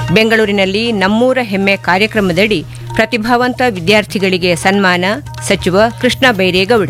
ಬೆಂಗಳೂರಿನಲ್ಲಿ ನಮ್ಮೂರ ಹೆಮ್ಮೆ ಕಾರ್ಯಕ್ರಮದಡಿ ಪ್ರತಿಭಾವಂತ ವಿದ್ಯಾರ್ಥಿಗಳಿಗೆ ಸನ್ಮಾನ ಸಚಿವ ಕೃಷ್ಣ ಬೈರೇಗೌಡ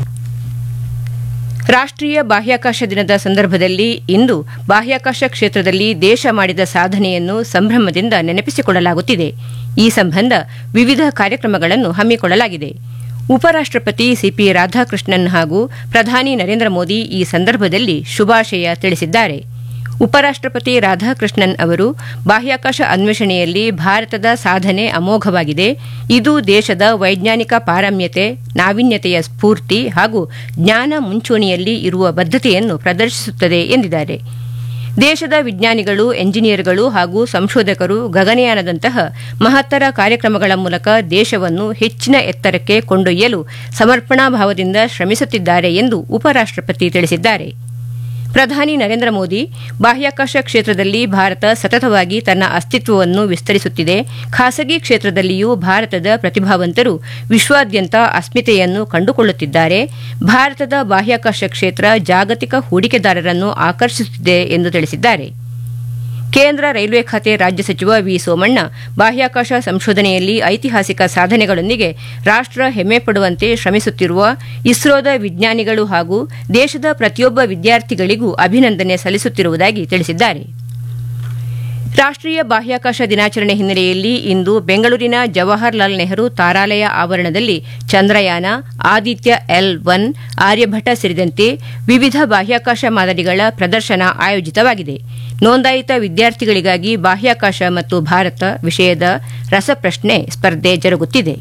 ರಾಷ್ಟ್ರೀಯ ಬಾಹ್ಯಾಕಾಶ ದಿನದ ಸಂದರ್ಭದಲ್ಲಿ ಇಂದು ಬಾಹ್ಯಾಕಾಶ ಕ್ಷೇತ್ರದಲ್ಲಿ ದೇಶ ಮಾಡಿದ ಸಾಧನೆಯನ್ನು ಸಂಭ್ರಮದಿಂದ ನೆನಪಿಸಿಕೊಳ್ಳಲಾಗುತ್ತಿದೆ ಈ ಸಂಬಂಧ ವಿವಿಧ ಕಾರ್ಯಕ್ರಮಗಳನ್ನು ಹಮ್ಮಿಕೊಳ್ಳಲಾಗಿದೆ ಉಪರಾಷ್ಟಪತಿ ಸಿಪಿ ರಾಧಾಕೃಷ್ಣನ್ ಹಾಗೂ ಪ್ರಧಾನಿ ನರೇಂದ್ರ ಮೋದಿ ಈ ಸಂದರ್ಭದಲ್ಲಿ ಶುಭಾಶಯ ತಿಳಿಸಿದ್ದಾರೆ ಉಪರಾಷ್ಟಪತಿ ರಾಧಾಕೃಷ್ಣನ್ ಅವರು ಬಾಹ್ಯಾಕಾಶ ಅನ್ವೇಷಣೆಯಲ್ಲಿ ಭಾರತದ ಸಾಧನೆ ಅಮೋಘವಾಗಿದೆ ಇದು ದೇಶದ ವೈಜ್ಞಾನಿಕ ಪಾರಮ್ಯತೆ ನಾವೀನ್ಯತೆಯ ಸ್ಫೂರ್ತಿ ಹಾಗೂ ಜ್ಞಾನ ಮುಂಚೂಣಿಯಲ್ಲಿ ಇರುವ ಬದ್ಧತೆಯನ್ನು ಪ್ರದರ್ಶಿಸುತ್ತದೆ ಎಂದಿದ್ದಾರೆ ದೇಶದ ವಿಜ್ಞಾನಿಗಳು ಎಂಜಿನಿಯರ್ಗಳು ಹಾಗೂ ಸಂಶೋಧಕರು ಗಗನಯಾನದಂತಹ ಮಹತ್ತರ ಕಾರ್ಯಕ್ರಮಗಳ ಮೂಲಕ ದೇಶವನ್ನು ಹೆಚ್ಚಿನ ಎತ್ತರಕ್ಕೆ ಕೊಂಡೊಯ್ಯಲು ಸಮರ್ಪಣಾ ಭಾವದಿಂದ ಶ್ರಮಿಸುತ್ತಿದ್ದಾರೆ ಎಂದು ಉಪರಾಷ್ಟಪತಿ ತಿಳಿಸಿದ್ದಾರೆ ಪ್ರಧಾನಿ ನರೇಂದ್ರ ಮೋದಿ ಬಾಹ್ಯಾಕಾಶ ಕ್ಷೇತ್ರದಲ್ಲಿ ಭಾರತ ಸತತವಾಗಿ ತನ್ನ ಅಸ್ತಿತ್ವವನ್ನು ವಿಸ್ತರಿಸುತ್ತಿದೆ ಖಾಸಗಿ ಕ್ಷೇತ್ರದಲ್ಲಿಯೂ ಭಾರತದ ಪ್ರತಿಭಾವಂತರು ವಿಶ್ವಾದ್ಯಂತ ಅಸ್ಮಿತೆಯನ್ನು ಕಂಡುಕೊಳ್ಳುತ್ತಿದ್ದಾರೆ ಭಾರತದ ಬಾಹ್ಯಾಕಾಶ ಕ್ಷೇತ್ರ ಜಾಗತಿಕ ಹೂಡಿಕೆದಾರರನ್ನು ಆಕರ್ಷಿಸುತ್ತಿದೆ ಎಂದು ತಿಳಿಸಿದ್ದಾರೆ ಕೇಂದ್ರ ರೈಲ್ವೆ ಖಾತೆ ರಾಜ್ಯ ಸಚಿವ ವಿ ಸೋಮಣ್ಣ ಬಾಹ್ಯಾಕಾಶ ಸಂಶೋಧನೆಯಲ್ಲಿ ಐತಿಹಾಸಿಕ ಸಾಧನೆಗಳೊಂದಿಗೆ ರಾಷ್ಟ ಹೆಮ್ಮೆ ಪಡುವಂತೆ ಶ್ರಮಿಸುತ್ತಿರುವ ಇಸ್ರೋದ ವಿಜ್ಞಾನಿಗಳು ಹಾಗೂ ದೇಶದ ಪ್ರತಿಯೊಬ್ಬ ವಿದ್ಯಾರ್ಥಿಗಳಿಗೂ ಅಭಿನಂದನೆ ಸಲ್ಲಿಸುತ್ತಿರುವುದಾಗಿ ತಿಳಿಸಿದ್ದಾರೆ ರಾಷ್ಟ್ರೀಯ ಬಾಹ್ಯಾಕಾಶ ದಿನಾಚರಣೆ ಹಿನ್ನೆಲೆಯಲ್ಲಿ ಇಂದು ಬೆಂಗಳೂರಿನ ಜವಾಹರ್ಲಾಲ್ ನೆಹರು ತಾರಾಲಯ ಆವರಣದಲ್ಲಿ ಚಂದ್ರಯಾನ ಆದಿತ್ಯ ಎಲ್ ಒನ್ ಆರ್ಯಭಟ ಸೇರಿದಂತೆ ವಿವಿಧ ಬಾಹ್ಯಾಕಾಶ ಮಾದರಿಗಳ ಪ್ರದರ್ಶನ ಆಯೋಜಿತವಾಗಿದೆ ನೋಂದಾಯಿತ ವಿದ್ಯಾರ್ಥಿಗಳಿಗಾಗಿ ಬಾಹ್ಯಾಕಾಶ ಮತ್ತು ಭಾರತ ವಿಷಯದ ರಸಪ್ರಶ್ನೆ ಸ್ಪರ್ಧೆ ಜರುಗುತ್ತಿದೆ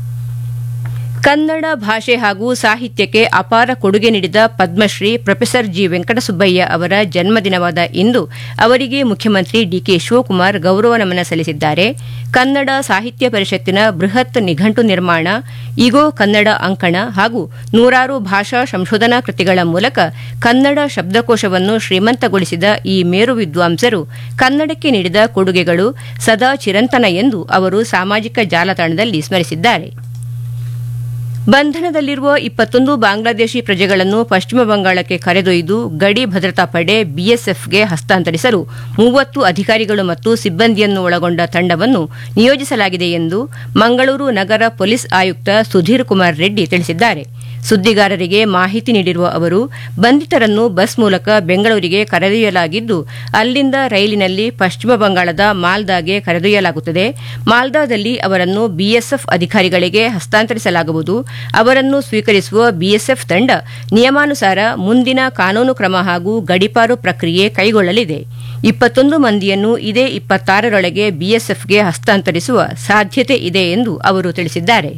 ಕನ್ನಡ ಭಾಷೆ ಹಾಗೂ ಸಾಹಿತ್ಯಕ್ಕೆ ಅಪಾರ ಕೊಡುಗೆ ನೀಡಿದ ಪದ್ಮಶ್ರೀ ಪ್ರೊಫೆಸರ್ ಜಿ ವೆಂಕಟಸುಬ್ಬಯ್ಯ ಅವರ ಜನ್ಮದಿನವಾದ ಇಂದು ಅವರಿಗೆ ಮುಖ್ಯಮಂತ್ರಿ ಡಿಕೆ ಶಿವಕುಮಾರ್ ಗೌರವ ನಮನ ಸಲ್ಲಿಸಿದ್ದಾರೆ ಕನ್ನಡ ಸಾಹಿತ್ಯ ಪರಿಷತ್ತಿನ ಬೃಹತ್ ನಿಘಂಟು ನಿರ್ಮಾಣ ಇಗೋ ಕನ್ನಡ ಅಂಕಣ ಹಾಗೂ ನೂರಾರು ಭಾಷಾ ಸಂಶೋಧನಾ ಕೃತಿಗಳ ಮೂಲಕ ಕನ್ನಡ ಶಬ್ದಕೋಶವನ್ನು ಶ್ರೀಮಂತಗೊಳಿಸಿದ ಈ ಮೇರು ವಿದ್ವಾಂಸರು ಕನ್ನಡಕ್ಕೆ ನೀಡಿದ ಕೊಡುಗೆಗಳು ಸದಾ ಚಿರಂತನ ಎಂದು ಅವರು ಸಾಮಾಜಿಕ ಜಾಲತಾಣದಲ್ಲಿ ಸ್ಮರಿಸಿದ್ದಾರೆ ಬಂಧನದಲ್ಲಿರುವ ಇಪ್ಪತ್ತೊಂದು ಬಾಂಗ್ಲಾದೇಶಿ ಪ್ರಜೆಗಳನ್ನು ಪಶ್ಚಿಮ ಬಂಗಾಳಕ್ಕೆ ಕರೆದೊಯ್ದು ಗಡಿ ಭದ್ರತಾ ಪಡೆ ಬಿಎಸ್ಎಫ್ಗೆ ಹಸ್ತಾಂತರಿಸಲು ಮೂವತ್ತು ಅಧಿಕಾರಿಗಳು ಮತ್ತು ಸಿಬ್ಬಂದಿಯನ್ನು ಒಳಗೊಂಡ ತಂಡವನ್ನು ನಿಯೋಜಿಸಲಾಗಿದೆ ಎಂದು ಮಂಗಳೂರು ನಗರ ಪೊಲೀಸ್ ಆಯುಕ್ತ ಸುಧೀರ್ ಕುಮಾರ್ ರೆಡ್ಡಿ ತಿಳಿಸಿದ್ದಾರೆ ಸುದ್ದಿಗಾರರಿಗೆ ಮಾಹಿತಿ ನೀಡಿರುವ ಅವರು ಬಂಧಿತರನ್ನು ಬಸ್ ಮೂಲಕ ಬೆಂಗಳೂರಿಗೆ ಕರೆದೊಯ್ಯಲಾಗಿದ್ದು ಅಲ್ಲಿಂದ ರೈಲಿನಲ್ಲಿ ಪಶ್ಚಿಮ ಬಂಗಾಳದ ಮಾಲ್ದಾಗೆ ಕರೆದೊಯ್ಯಲಾಗುತ್ತದೆ ಮಾಲ್ದಾದಲ್ಲಿ ಅವರನ್ನು ಬಿಎಸ್ಎಫ್ ಅಧಿಕಾರಿಗಳಿಗೆ ಹಸ್ತಾಂತರಿಸಲಾಗುವುದು ಅವರನ್ನು ಸ್ವೀಕರಿಸುವ ಬಿಎಸ್ಎಫ್ ತಂಡ ನಿಯಮಾನುಸಾರ ಮುಂದಿನ ಕಾನೂನು ಕ್ರಮ ಹಾಗೂ ಗಡಿಪಾರು ಪ್ರಕ್ರಿಯೆ ಕೈಗೊಳ್ಳಲಿದೆ ಇಪ್ಪತ್ತೊಂದು ಮಂದಿಯನ್ನು ಇದೇ ಇಪ್ಪತ್ತಾರರೊಳಗೆ ಬಿಎಸ್ಎಫ್ಗೆ ಹಸ್ತಾಂತರಿಸುವ ಸಾಧ್ಯತೆ ಇದೆ ಎಂದು ಅವರು ತಿಳಿಸಿದ್ದಾರೆ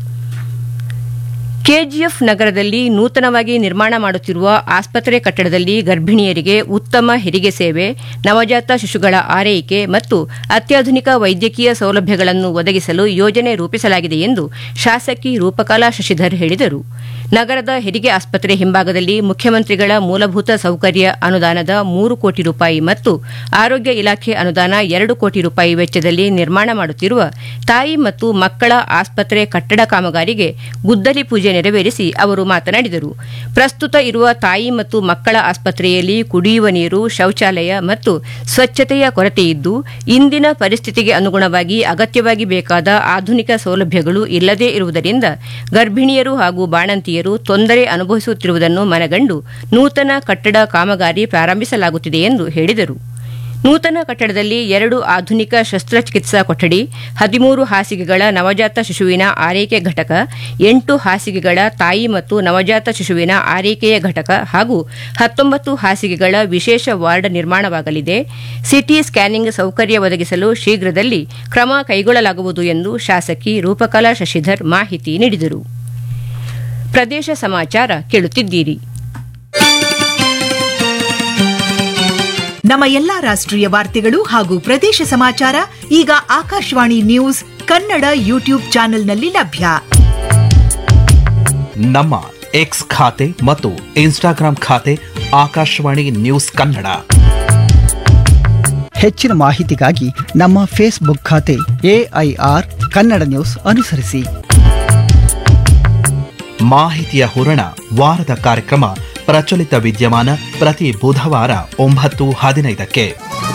ಕೆಜಿಎಫ್ ನಗರದಲ್ಲಿ ನೂತನವಾಗಿ ನಿರ್ಮಾಣ ಮಾಡುತ್ತಿರುವ ಆಸ್ಪತ್ರೆ ಕಟ್ಟಡದಲ್ಲಿ ಗರ್ಭಿಣಿಯರಿಗೆ ಉತ್ತಮ ಹೆರಿಗೆ ಸೇವೆ ನವಜಾತ ಶಿಶುಗಳ ಆರೈಕೆ ಮತ್ತು ಅತ್ಯಾಧುನಿಕ ವೈದ್ಯಕೀಯ ಸೌಲಭ್ಯಗಳನ್ನು ಒದಗಿಸಲು ಯೋಜನೆ ರೂಪಿಸಲಾಗಿದೆ ಎಂದು ಶಾಸಕಿ ರೂಪಕಲಾ ಶಶಿಧರ್ ಹೇಳಿದರು ನಗರದ ಹೆರಿಗೆ ಆಸ್ಪತ್ರೆ ಹಿಂಭಾಗದಲ್ಲಿ ಮುಖ್ಯಮಂತ್ರಿಗಳ ಮೂಲಭೂತ ಸೌಕರ್ಯ ಅನುದಾನದ ಮೂರು ಕೋಟಿ ರೂಪಾಯಿ ಮತ್ತು ಆರೋಗ್ಯ ಇಲಾಖೆ ಅನುದಾನ ಎರಡು ಕೋಟಿ ರೂಪಾಯಿ ವೆಚ್ಚದಲ್ಲಿ ನಿರ್ಮಾಣ ಮಾಡುತ್ತಿರುವ ತಾಯಿ ಮತ್ತು ಮಕ್ಕಳ ಆಸ್ಪತ್ರೆ ಕಟ್ಟಡ ಕಾಮಗಾರಿಗೆ ಗುದ್ದಲಿ ಪೂಜೆ ನೆರವೇರಿಸಿ ಅವರು ಮಾತನಾಡಿದರು ಪ್ರಸ್ತುತ ಇರುವ ತಾಯಿ ಮತ್ತು ಮಕ್ಕಳ ಆಸ್ಪತ್ರೆಯಲ್ಲಿ ಕುಡಿಯುವ ನೀರು ಶೌಚಾಲಯ ಮತ್ತು ಸ್ವಚ್ಛತೆಯ ಕೊರತೆಯಿದ್ದು ಇಂದಿನ ಪರಿಸ್ಥಿತಿಗೆ ಅನುಗುಣವಾಗಿ ಅಗತ್ಯವಾಗಿ ಬೇಕಾದ ಆಧುನಿಕ ಸೌಲಭ್ಯಗಳು ಇಲ್ಲದೇ ಇರುವುದರಿಂದ ಗರ್ಭಿಣಿಯರು ಹಾಗೂ ಬಾಣಂತಿಯರು ತೊಂದರೆ ಅನುಭವಿಸುತ್ತಿರುವುದನ್ನು ಮನಗಂಡು ನೂತನ ಕಟ್ಟಡ ಕಾಮಗಾರಿ ಪ್ರಾರಂಭಿಸಲಾಗುತ್ತಿದೆ ಎಂದು ಹೇಳಿದರು ನೂತನ ಕಟ್ಟಡದಲ್ಲಿ ಎರಡು ಆಧುನಿಕ ಶಸ್ತ್ರಚಿಕಿತ್ಸಾ ಕೊಠಡಿ ಹದಿಮೂರು ಹಾಸಿಗೆಗಳ ನವಜಾತ ಶಿಶುವಿನ ಆರೈಕೆ ಘಟಕ ಎಂಟು ಹಾಸಿಗೆಗಳ ತಾಯಿ ಮತ್ತು ನವಜಾತ ಶಿಶುವಿನ ಆರೈಕೆಯ ಘಟಕ ಹಾಗೂ ಹತ್ತೊಂಬತ್ತು ಹಾಸಿಗೆಗಳ ವಿಶೇಷ ವಾರ್ಡ್ ನಿರ್ಮಾಣವಾಗಲಿದೆ ಸಿಟಿ ಸ್ಕ್ಯಾನಿಂಗ್ ಸೌಕರ್ಯ ಒದಗಿಸಲು ಶೀಘ್ರದಲ್ಲಿ ಕ್ರಮ ಕೈಗೊಳ್ಳಲಾಗುವುದು ಎಂದು ಶಾಸಕಿ ರೂಪಕಲಾ ಶಶಿಧರ್ ಮಾಹಿತಿ ನೀಡಿದರು ಪ್ರದೇಶ ಸಮಾಚಾರ ಕೇಳುತ್ತಿದ್ದೀರಿ ನಮ್ಮ ಎಲ್ಲಾ ರಾಷ್ಟ್ರೀಯ ವಾರ್ತೆಗಳು ಹಾಗೂ ಪ್ರದೇಶ ಸಮಾಚಾರ ಈಗ ಆಕಾಶವಾಣಿ ನ್ಯೂಸ್ ಕನ್ನಡ ಯೂಟ್ಯೂಬ್ ಚಾನೆಲ್ನಲ್ಲಿ ಲಭ್ಯ ನಮ್ಮ ಎಕ್ಸ್ ಖಾತೆ ಮತ್ತು ಇನ್ಸ್ಟಾಗ್ರಾಂ ಖಾತೆ ಆಕಾಶವಾಣಿ ನ್ಯೂಸ್ ಕನ್ನಡ ಹೆಚ್ಚಿನ ಮಾಹಿತಿಗಾಗಿ ನಮ್ಮ ಫೇಸ್ಬುಕ್ ಖಾತೆ ಎಐಆರ್ ಕನ್ನಡ ನ್ಯೂಸ್ ಅನುಸರಿಸಿ ಮಾಹಿತಿಯ ಹೂರಣ ವಾರದ ಕಾರ್ಯಕ್ರಮ ಪ್ರಚಲಿತ ವಿದ್ಯಮಾನ ಪ್ರತಿ ಬುಧವಾರ ಒಂಬತ್ತು ಹದಿನೈದಕ್ಕೆ